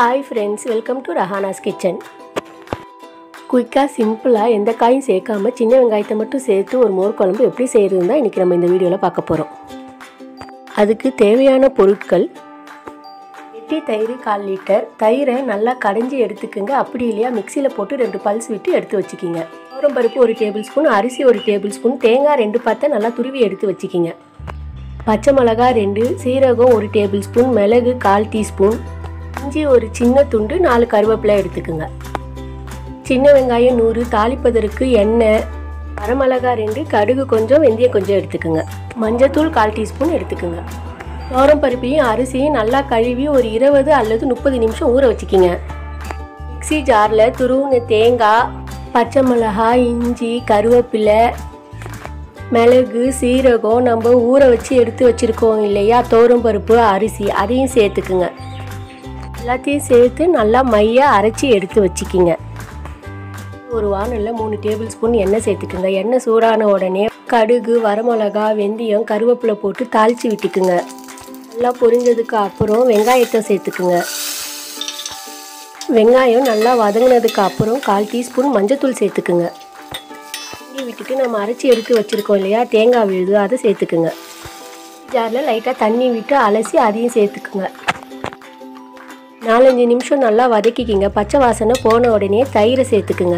hi friends welcome to Rahana's kitchen குயிக்காக சிம்பிளாக எந்த காயும் சேர்க்காம சின்ன வெங்காயத்தை மட்டும் சேர்த்து ஒரு மோர் குழம்பு எப்படி செய்கிறது தான் இன்றைக்கி நம்ம இந்த வீடியோவில் பார்க்க போகிறோம் அதுக்கு தேவையான பொருட்கள் வெட்டி தயிர் கால் லிட்டர் தயிரை நல்லா கடைஞ்சி எடுத்துக்கோங்க அப்படி இல்லையா மிக்சியில் போட்டு ரெண்டு பல்ஸ் விட்டு எடுத்து வச்சுக்கிங்க பருப்பு ஒரு டேபிள் ஸ்பூன் அரிசி ஒரு டேபிள் ஸ்பூன் தேங்காய் ரெண்டு பத்தை நல்லா துருவி எடுத்து வச்சுக்கிங்க பச்சை மிளகா ரெண்டு சீரகம் ஒரு டேபிள் ஸ்பூன் மிளகு கால் டீஸ்பூன் இஞ்சி ஒரு சின்ன துண்டு நாலு கருவேப்பிலை எடுத்துக்கோங்க சின்ன வெங்காயம் நூறு தாளிப்பதற்கு எண்ணெய் வரமிளகா ரெண்டு கடுகு கொஞ்சம் வெந்தயம் கொஞ்சம் எடுத்துக்கோங்க மஞ்சத்தூள் கால் டீஸ்பூன் எடுத்துக்கோங்க தோரம் பருப்பையும் அரிசியும் நல்லா கழுவி ஒரு இருபது அல்லது முப்பது நிமிஷம் ஊற வச்சுக்கிங்க மிக்ஸி ஜாரில் துருவுன தேங்காய் பச்சை மிளகாய் இஞ்சி கருவேப்பிலை மிளகு சீரகம் நம்ம ஊற வச்சு எடுத்து வச்சுருக்கோம் இல்லையா தோரம் பருப்பு அரிசி அதையும் சேர்த்துக்குங்க எல்லாத்தையும் சேர்த்து நல்லா மையாக அரைச்சி எடுத்து வச்சுக்கிங்க ஒரு வானலில் மூணு டேபிள் ஸ்பூன் எண்ணெய் சேர்த்துக்குங்க எண்ணெய் சூடான உடனே கடுகு வரமிளகா வெந்தயம் கருவேப்பிலை போட்டு தாளித்து விட்டுக்குங்க நல்லா பொரிஞ்சதுக்கு அப்புறம் வெங்காயத்தை சேர்த்துக்குங்க வெங்காயம் நல்லா வதங்கினதுக்கு அப்புறம் கால் டீஸ்பூன் மஞ்சத்தூள் சேர்த்துக்குங்க தண்ணி விட்டுட்டு நம்ம அரைச்சி எடுத்து வச்சுருக்கோம் இல்லையா தேங்காய் விழுது அதை சேர்த்துக்குங்க ஜாரில் லைட்டாக தண்ணி விட்டு அலசி அதையும் சேர்த்துக்குங்க நாலஞ்சு நிமிஷம் நல்லா வதக்கிக்கிங்க பச்சை வாசனை போன உடனே தயிரை சேர்த்துக்குங்க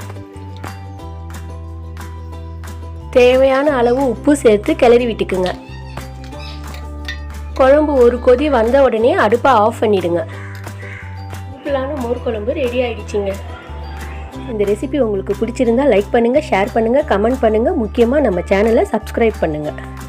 தேவையான அளவு உப்பு சேர்த்து கிளறி விட்டுக்குங்க குழம்பு ஒரு கொதி வந்த உடனே அடுப்பை ஆஃப் பண்ணிடுங்க சிம்பிளான மோர் குழம்பு ரெடி ஆயிடுச்சுங்க இந்த ரெசிபி உங்களுக்கு பிடிச்சிருந்தா லைக் பண்ணுங்கள் ஷேர் பண்ணுங்கள் கமெண்ட் பண்ணுங்கள் முக்கியமாக நம்ம சேனலை சப்ஸ்கிரைப் பண்ணுங்கள்